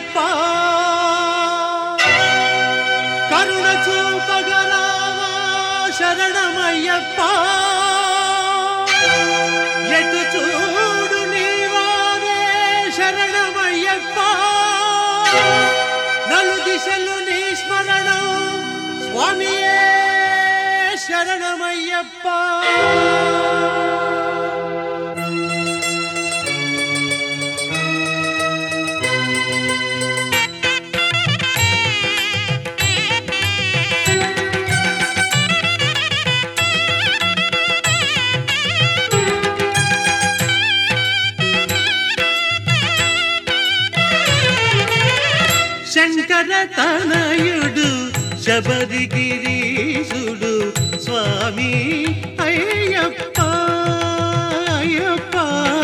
శరణమయ్యప్ప కరుణ చూపగరావా శరణమయ్యప్ప ఎటు చూడు నీవారే శరణమయ్యప్ప నలు దిశలు నీ స్మరణం స్వామియే శరణమయ్యప్ప శంకర తనయుడు శబరిగిరీశుడు స్వామి అయ్యప్ప అయ్యప్ప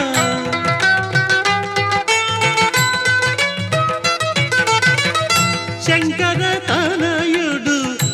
శంకర తనయుడు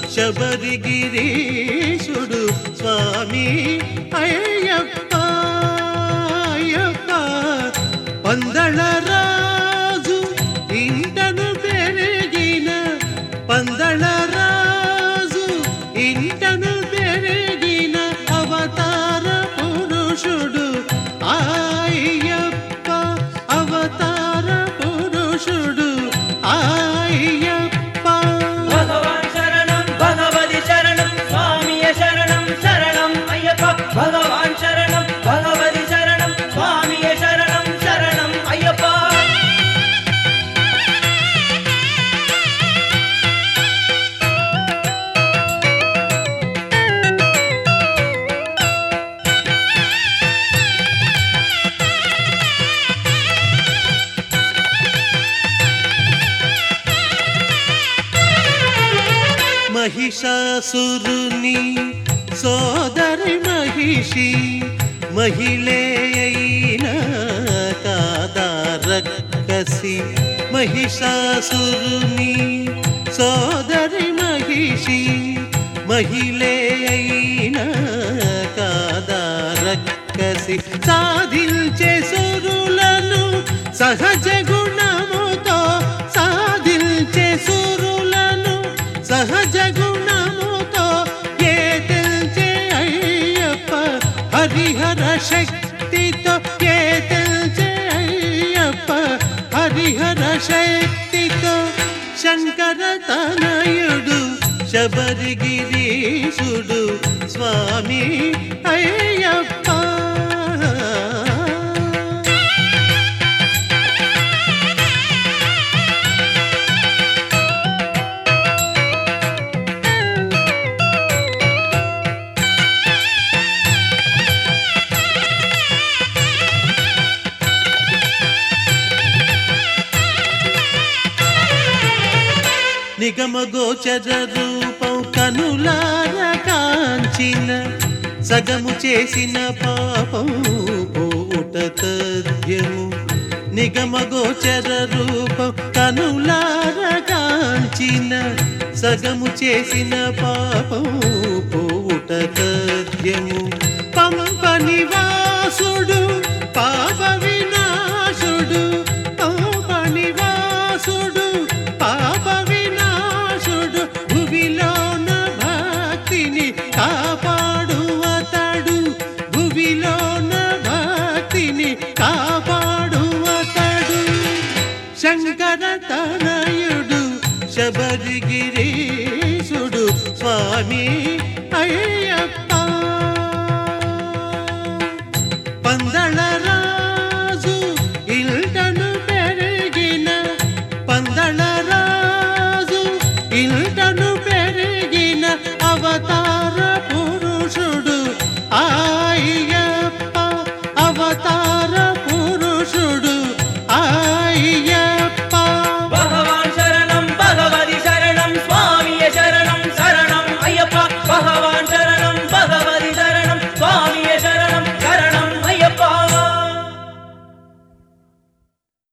శబరిగిరీశుడు స్వామి అయ్యప్ప అయ్యప్ప పందళ రాజు ఇంటను పెరిగిన పందళ రాజు ఇంటను పెరిగిన అవతార పురుషుడు అయ్యప్ప అవతార పురుషుడు అయ్యప్ప భగవాన్ శరణం భగవతి శరణం స్వామియ శరణం శరణం అయ్యప్ప భగవాన్ శరణం భగవతి శరణం స్వామియ శరణం శరణం అయ్యప్ప మహిషాసురుని సోదరి మహిషి మహిళే అయిన కాదా రక్కసి మహిషాసురుని సోదరి మహిషి మహిళే అయిన కాదా రక్కసి సాధించే సురులను సహజ గుణముతో సాధించే సురులను సహజ గుణముతో ఏ తెల్చే అయ్యప్ప హరిహర శక్తితో ఏ తెల్చే అయ్యప్ప హరిహర శక్తితో శంకర తనయుడు శబరిగిరీశుడు స్వామి అయ్యప్ప నిగమగోచర రూపం కనులార కాంచిన సగము చేసిన పాపం పోవుట తథ్యము నిగమగోచర రూపం కనులార కాంచిన సగము చేసిన పాపం పోవుట తథ్యము పంప నివాసుడు పాప వినాశుడు పంప నివాసుడు పాప వినాశుడు భువిలోన భక్తిని కాపాడువతడు భువిలోన భక్తిని కాపాడువతడు శంకర తనయుడు శబరిగిరీశుడు స్వామి అయ్య